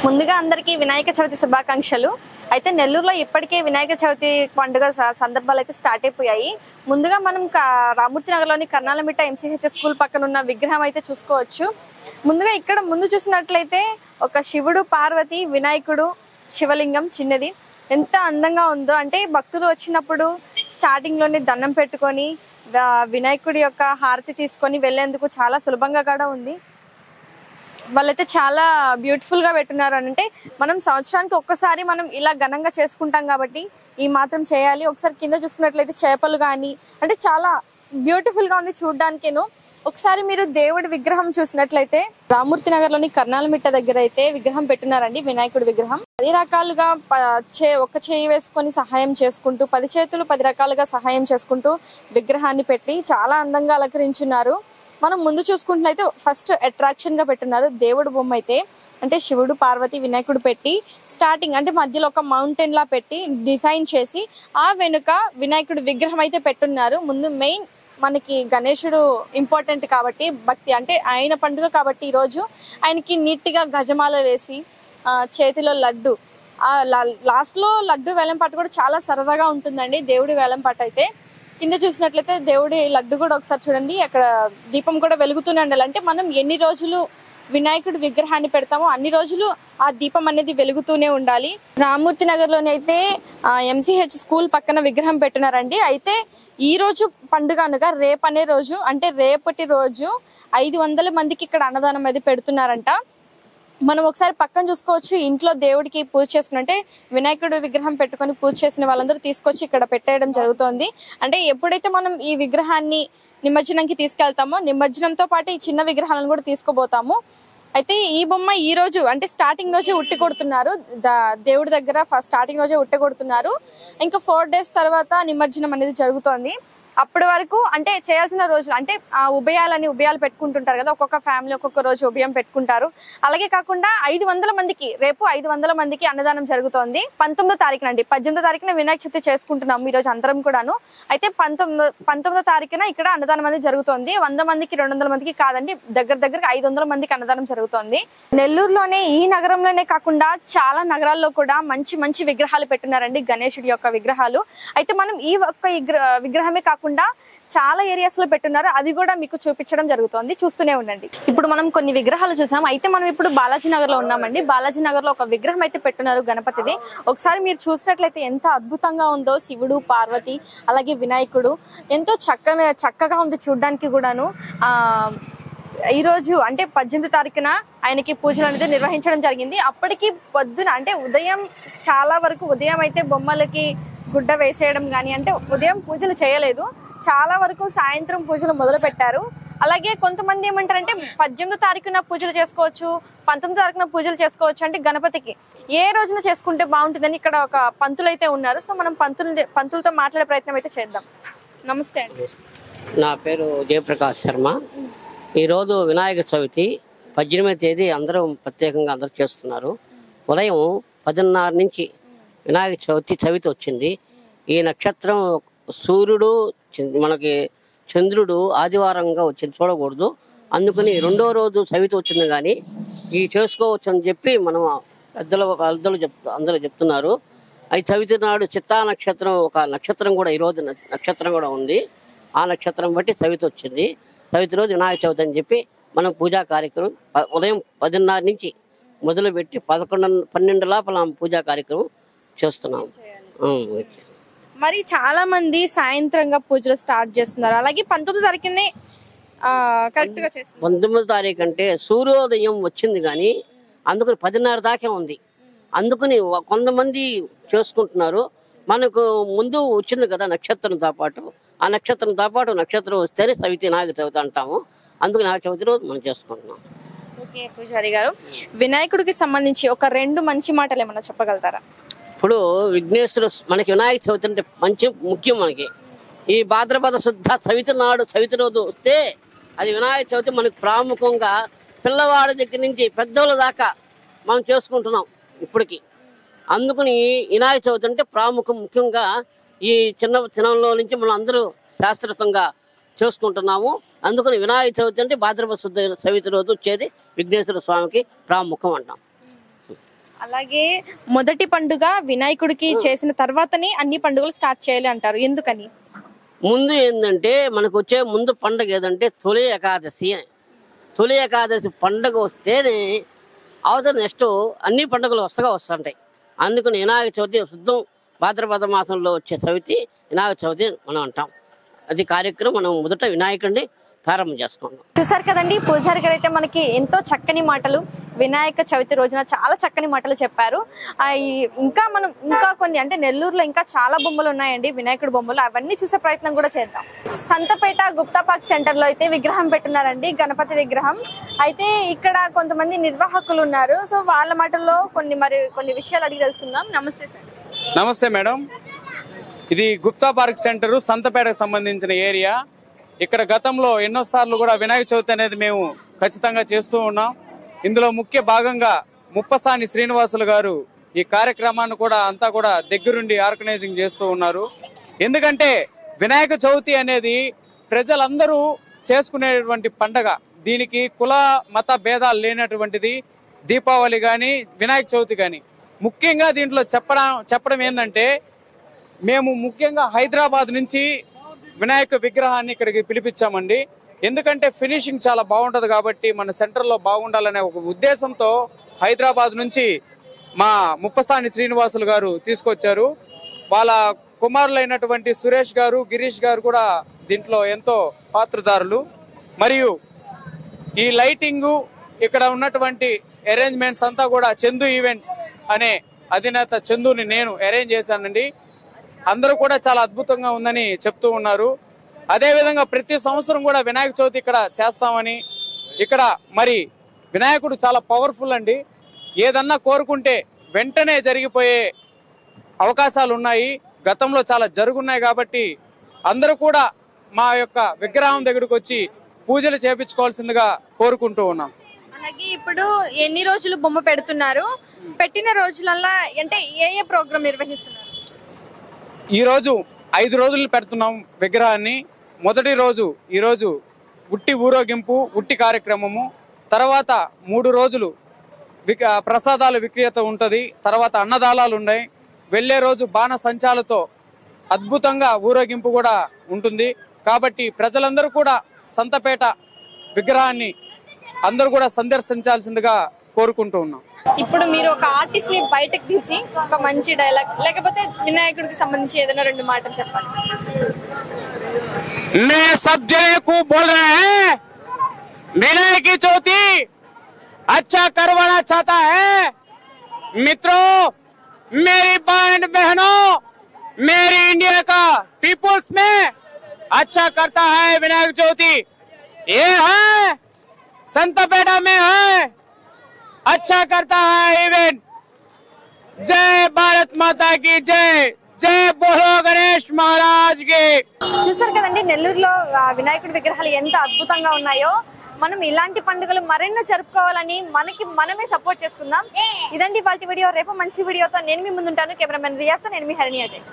ముందుగా అందరికీ వినాయక చవితి శుభాకాంక్షలు అయితే నెల్లూరులో ఇప్పటికే వినాయక చవితి పండుగ స- సందర్భాలు అయితే స్టార్ట్ అయిపోయాయి ముందుగా మనం క- రామూర్తి నగర్లోని కర్నాలమిట్ట ఎంసీహెచ్ స్కూల్ పక్కన ఉన్న విగ్రహం అయితే చూసుకోవచ్చు ముందుగా ఇక్కడ ముందు చూసినట్లయితే ఒక శివుడు పార్వతి వినాయకుడు శివలింగం చిన్నది ఎంత అందంగా ఉందో అంటే భక్తులు వచ్చినప్పుడు స్టార్టింగ్ లోనే దండం పెట్టుకొని వ- వినాయకుడి యొక్క హారతి తీసుకొని వెళ్లేందుకు చాలా సులభంగా కూడా ఉంది వాళ్ళైతే చాలా బ్యూటిఫుల్ గా పెట్టున్నారు అని అంటే మనం సంవత్సరానికి ఒక్కసారి మనం ఇలా ఘనంగా చేసుకుంటాం కాబట్టి ఈ మాత్రం చేయాలి ఒకసారి కింద చూసుకున్నట్లయితే చేపలు కానీ అంటే చాలా బ్యూటిఫుల్ గా ఉంది చూడడానికేను ఒకసారి మీరు దేవుడి విగ్రహం చూసినట్లయితే రామూర్తి నగర్ లోని కర్నాలమిట్ట దగ్గర అయితే విగ్రహం పెట్టున్నారండి వినాయకుడి విగ్రహం పది రకాలుగా ప- చే ఒక్క చేయి వేసుకొని సహాయం చేసుకుంటూ పది చేతులు పది రకాలుగా సహాయం చేసుకుంటూ విగ్రహాన్ని పెట్టి చాలా అందంగా అలంకరించున్నారు మనం ముందు చూసుకుంటున్నైతే ఫస్ట్ అట్రాక్షన్ గా పెట్టున్నారు దేవుడు బొమ్మ అయితే అంటే శివుడు పార్వతి వినాయకుడు పెట్టి స్టార్టింగ్ అంటే మధ్యలో ఒక మౌంటైన్ లా పెట్టి డిజైన్ చేసి ఆ వెనుక వినాయకుడు విగ్రహం అయితే పెట్టున్నారు ముందు మెయిన్ మనకి గణేశుడు ఇంపార్టెంట్ కాబట్టి భక్తి అంటే ఆయన పండుగ కాబట్టి ఈరోజు ఆయనకి నీట్గా గజమాల వేసి ఆ, చేతిలో లడ్డు ఆ లాస్ట్ లో లడ్డు వేలం పాట కూడా చాలా సరదాగా ఉంటుందండి దేవుడి వేలం పాట అయితే కింద చూసినట్లయితే దేవుడి లడ్డు కూడా ఒకసారి చూడండి అక్కడ దీపం కూడా వెలుగుతూనే ఉండాలి అంటే మనం ఎన్ని రోజులు వినాయకుడి విగ్రహాన్ని పెడతామో అన్ని రోజులు ఆ దీపం అనేది వెలుగుతూనే ఉండాలి రామూర్తి నగర్ లోనే అయితే ఎంసీహెచ్ స్కూల్ పక్కన విగ్రహం పెట్టినారండి అయితే ఈ రోజు పండుగ అనగా రేపు అనే రోజు అంటే రేపటి రోజు ఐదు వందల మందికి ఇక్కడ అన్నదానం అది పెడుతున్నారంట మనం ఒకసారి పక్కన చూసుకోవచ్చు ఇంట్లో దేవుడికి పూజ చేసుకుని అంటే వినాయకుడు విగ్రహం పెట్టుకొని పూజ చేసిన వాళ్ళందరూ తీసుకొచ్చి ఇక్కడ పెట్టేయడం జరుగుతోంది అంటే ఎప్పుడైతే మనం ఈ విగ్రహాన్ని నిమజ్జనంకి తీసుకెళ్తామో నిమజ్జనంతో పాటు ఈ చిన్న విగ్రహాలను కూడా తీసుకోబోతాము అయితే ఈ బొమ్మ ఈ రోజు అంటే స్టార్టింగ్ రోజే ఉట్టి కొడుతున్నారు ద- దేవుడి దగ్గర ఫస్ట్ స్టార్టింగ్ రోజే ఉట్టి కొడుతున్నారు ఇంకా ఫోర్ డేస్ తర్వాత నిమజ్జనం అనేది జరుగుతోంది అప్పటి వరకు అంటే చేయాల్సిన రోజులు అంటే ఆ ఉభయాలని ఉభయాలు పెట్టుకుంటుంటారు కదా ఒక్కొక్క ఫ్యామిలీ ఒక్కొక్క రోజు ఉభయం పెట్టుకుంటారు అలాగే కాకుండా ఐదు వందల మందికి రేపు ఐదు వందల మందికి అన్నదానం జరుగుతోంది పంతొమ్మిదో తారీఖున అండి పద్దెనిమిదో తారీఖున వినాయక చవితి చేసుకుంటున్నాం ఈ రోజు అందరం కూడాను అయితే పంతొమ్మిదో పంతొమ్మిదో తారీఖున ఇక్కడ అన్నదానం అనేది జరుగుతోంది వంద మందికి రెండు వందల మందికి కాదండి దగ్గర దగ్గర ఐదు వందల మందికి అన్నదానం జరుగుతోంది నెల్లూరులోనే ఈ నగరంలోనే కాకుండా చాలా నగరాల్లో కూడా మంచి మంచి విగ్రహాలు పెట్టున్నారండి గణేశుడి యొక్క విగ్రహాలు అయితే మనం ఈ ఒక్క విగ్ర- విగ్రహమే కాకుండా చాలా ఏరియాస్ లో పెట్టున్నారు అవి కూడా మీకు చూపించడం జరుగుతోంది చూస్తూనే ఉండండి ఇప్పుడు మనం కొన్ని విగ్రహాలు చూసాం అయితే మనం ఇప్పుడు బాలాజీ నగర్ లో ఉన్నామండి బాలాజీ నగర్ లో ఒక విగ్రహం అయితే పెట్టున్నారు గణపతిది ఒకసారి మీరు చూసినట్లయితే ఎంత అద్భుతంగా ఉందో శివుడు పార్వతి అలాగే వినాయకుడు ఎంతో చక్కగా చక్కగా ఉంది చూడడానికి కూడాను ఆ ఈ రోజు అంటే పద్దెనిమిది తారీఖున ఆయనకి పూజలు అనేది నిర్వహించడం జరిగింది అప్పటికి పొద్దున అంటే ఉదయం చాలా వరకు ఉదయం అయితే బొమ్మలకి గుడ్డ వేసేయడం కానీ అంటే ఉదయం పూజలు చేయలేదు చాలా వరకు సాయంత్రం పూజలు మొదలు పెట్టారు అలాగే కొంతమంది ఏమంటారంటే పద్దెనిమిదో తారీఖున పూజలు చేసుకోవచ్చు పంతొమ్మిదో తారీఖున పూజలు చేసుకోవచ్చు అంటే గణపతికి ఏ రోజున చేసుకుంటే బాగుంటుందని ఇక్కడ ఒక పంతులు అయితే ఉన్నారు సో మనం పంతులు పంతులతో మాట్లాడే ప్రయత్నం అయితే చేద్దాం నమస్తే అండి నా పేరు జయప్రకాష్ శర్మ ఈరోజు వినాయక చవితి పద్దెనిమిది తేదీ అందరూ ప్రత్యేకంగా అందరూ చేస్తున్నారు ఉదయం పదిన్నర నుంచి వినాయక చవితి చవితి వచ్చింది ఈ నక్షత్రం సూర్యుడు చ- మనకి చంద్రుడు ఆదివారంగా వచ్చింది చూడకూడదు అందుకని రెండో రోజు చవితి వచ్చింది కానీ ఈ చేసుకోవచ్చు అని చెప్పి మనం పెద్దలు పెద్దలు చెప్తూ అందరూ చెప్తున్నారు అది చవితి నాడు చిత్తా నక్షత్రం ఒక నక్షత్రం కూడా ఈరోజు న- నక్షత్రం కూడా ఉంది ఆ నక్షత్రం బట్టి చవితి వచ్చింది చవితి రోజు వినాయక చవితి అని చెప్పి మనం పూజా కార్యక్రమం ప- ఉదయం పదిన్నర నుంచి మొదలుపెట్టి పదకొండు పన్నెండు లోపల పూజా కార్యక్రమం చేస్తున్నాం ఆ, ఓకే. మరి చాలా మంది సాయంత్రంగా పూజలు స్టార్ట్ చేస్తున్నారు అలాగే పంతొమ్మిది తారీఖునే కరెక్ట్ గా చేస్తున్నారు పంతొమ్మిదో తారీఖు అంటే సూర్యోదయం వచ్చింది కానీ అందుకని పదిన్నర దాకా ఉంది అందుకని వ- కొంతమంది చేసుకుంటున్నారు మనకు ముందు వచ్చింది కదా నక్షత్రంతో పాటు ఆ నక్షత్రంతో పాటు నక్షత్రం వస్తేనే సవితి నాగ చవితి అంటాము అందుకని నాగ చవితి రోజు మనం చేసుకుంటున్నాం ఓకే పూజారి గారు వినాయకుడికి సంబంధించి ఒక రెండు మంచి మాటలు ఏమన్నా చెప్పగలుగుతారా ఇప్పుడు విఘ్నేశ్వర మనకి వినాయక చవితి అంటే మంచి ముఖ్యం మనకి ఈ భాద్రపద శుద్ధ చవితి నాడు చవితి రోజు వస్తే అది వినాయక చవితి మనకి ప్రాముఖ్యంగా పిల్లవాడి దగ్గర నుంచి పెద్దోళ్ళ దాకా మనం చేసుకుంటున్నాం ఇప్పటికి అందుకని వినాయక చవితి అంటే ప్రాముఖ్యం ముఖ్యంగా ఈ చిన్న చిన్నంలో నుంచి మనం అందరూ శాస్త్రతంగా చేసుకుంటున్నాము అందుకని వినాయక చవితి అంటే భాద్రపద శుద్ధ చవితి రోజు వచ్చేది విఘ్నేశ్వర స్వామికి ప్రాముఖ్యం అంటాం అలాగే మొదటి పండుగ వినాయకుడికి చేసిన తర్వాతనే అన్ని పండుగలు స్టార్ట్ చేయాలి అంటారు ఎందుకని ముందు ఏంటంటే మనకు వచ్చే ముందు పండుగ ఏదంటే తొలి ఏకాదశి అని. తొలి ఏకాదశి పండుగ వస్తేనే అవతల నెక్స్ట్ అన్ని పండుగలు వస్తగా వస్తుంటాయి అందుకని వినాయక చవితి శుద్ధం భాద్రపద మాసంలో వచ్చే చవితి వినాయక చవితి మనం అంటాం అది కార్యక్రమం మనం మొదట వినాయకుడిని ప్రారంభం చేసుకున్నాం చూసారు కదండి పూజారి గారు అయితే మనకి ఎంతో చక్కని మాటలు వినాయక చవితి రోజున చాలా చక్కని మాటలు చెప్పారు ఆ, ఈ- ఇంకా మనం ఇంకా కొన్ని అంటే నెల్లూరులో ఇంకా చాలా బొమ్మలు ఉన్నాయండి వినాయకుడి బొమ్మలు అవన్నీ చూసే ప్రయత్నం కూడా చేద్దాం సంతపేట గుప్తా పార్క్ సెంటర్ లో అయితే విగ్రహం పెట్టున్నారండి గణపతి విగ్రహం అయితే ఇక్కడ కొంతమంది నిర్వాహకులు ఉన్నారు సో వాళ్ళ మాటల్లో కొన్ని మరి కొన్ని విషయాలు అడిగి తెలుసుకుందాం నమస్తే సార్ నమస్తే మేడం ఇది గుప్తా పార్క్ సెంటర్ సంతపేటకు సంబంధించిన ఏరియా ఇక్కడ గతంలో ఎన్నోసార్లు కూడా వినాయక చవితి అనేది మేము ఖచ్చితంగా చేస్తూ ఉన్నాం ఇందులో ముఖ్య భాగంగా ముప్పసాని శ్రీనివాసులు గారు ఈ కార్యక్రమాన్ని కూడా అంతా కూడా దగ్గరుండి ఆర్గనైజింగ్ చేస్తూ ఉన్నారు ఎందుకంటే వినాయక చవితి అనేది ప్రజలందరూ చేసుకునేటువంటి పండగ దీనికి కుల మత భేదాలు లేనటువంటిది దీపావళి కానీ వినాయక చవితి కానీ ముఖ్యంగా దీంట్లో చెప్పడం చెప్పడం ఏంటంటే మేము ముఖ్యంగా హైదరాబాద్ నుంచి వినాయక విగ్రహాన్ని ఇక్కడికి పిలిపించామండి ఎందుకంటే ఫినిషింగ్ చాలా బాగుంటది కాబట్టి మన సెంటర్లో బాగుండాలనే ఒక ఉద్దేశంతో హైదరాబాద్ నుంచి మా ముప్పసాని శ్రీనివాసులు గారు తీసుకొచ్చారు వాళ్ళ కుమారులైనటువంటి సురేష్ గారు గిరీష్ గారు కూడా దీంట్లో ఎంతో పాత్రదారులు మరియు ఈ లైటింగ్ ఇక్కడ ఉన్నటువంటి అరేంజ్మెంట్స్ అంతా కూడా చందు ఈవెంట్స్ అనే అధినేత చందుని నేను అరేంజ్ చేశానండి అందరూ కూడా చాలా అద్భుతంగా ఉందని చెప్తూ ఉన్నారు అదే విధంగా ప్రతి సంవత్సరం కూడా వినాయక చవితి ఇక్కడ చేస్తామని ఇక్కడ మరి వినాయకుడు చాలా పవర్ఫుల్ అండి ఏదన్నా కోరుకుంటే వెంటనే జరిగిపోయే అవకాశాలు ఉన్నాయి గతంలో చాలా జరుగున్నాయి కాబట్టి అందరూ కూడా మా యొక్క విగ్రహం దగ్గరకు వచ్చి పూజలు చేపించుకోవాల్సిందిగా కోరుకుంటూ ఉన్నాం అలాగే ఇప్పుడు ఎన్ని రోజులు బొమ్మ పెడుతున్నారు పెట్టిన రోజులల్లా అంటే ఏ ఏ ప్రోగ్రామ్ నిర్వహిస్తున్నారు ఈ రోజు ఐదు రోజులు పెడుతున్నాం విగ్రహాన్ని మొదటి రోజు ఈ రోజు ఉట్టి ఊరేగింపు ఉట్టి కార్యక్రమము తర్వాత మూడు రోజులు విక ప్రసాదాలు విక్రియత ఉంటుంది తర్వాత అన్నదానాలు ఉన్నాయి వెళ్ళే రోజు బాణ సంచాలతో అద్భుతంగా ఊరేగింపు కూడా ఉంటుంది కాబట్టి ప్రజలందరూ కూడా సంతపేట విగ్రహాన్ని అందరూ కూడా సందర్శించాల్సిందిగా కోరుకుంటూ ఉన్నాం ఇప్పుడు మీరు ఒక ఆర్టిస్ట్ ని బయటకు తీసి ఒక మంచి డైలాగ్ లేకపోతే వినాయకుడికి సంబంధించి ఏదైనా రెండు మాటలు చెప్పాలి मैं सब जने को बोल रहे हैं विनय की चौथी अच्छा करवाना चाहता है मित्रों मेरी बहन बहनों मेरी इंडिया का पीपुल्स में अच्छा करता है विनायक चौथी ये है संतपेटा में है अच्छा करता है इवेंट जय भारत माता की जय जय बोलो गणेश महाराज की చూసారు కదండి నెల్లూరులో ఆ, వినాయకుడి విగ్రహాలు ఎంత అద్భుతంగా ఉన్నాయో మనం ఇలాంటి పండుగలు మరెన్నో జరుపుకోవాలని మనకి మనమే సపోర్ట్ చేసుకుందాం ఇదండి వాటి వీడియో రేపు మంచి వీడియోతో నేను మీ ముందుంటాను కెమెరామెన్ రియాస్తో నేను మీ హరిణి అజయ్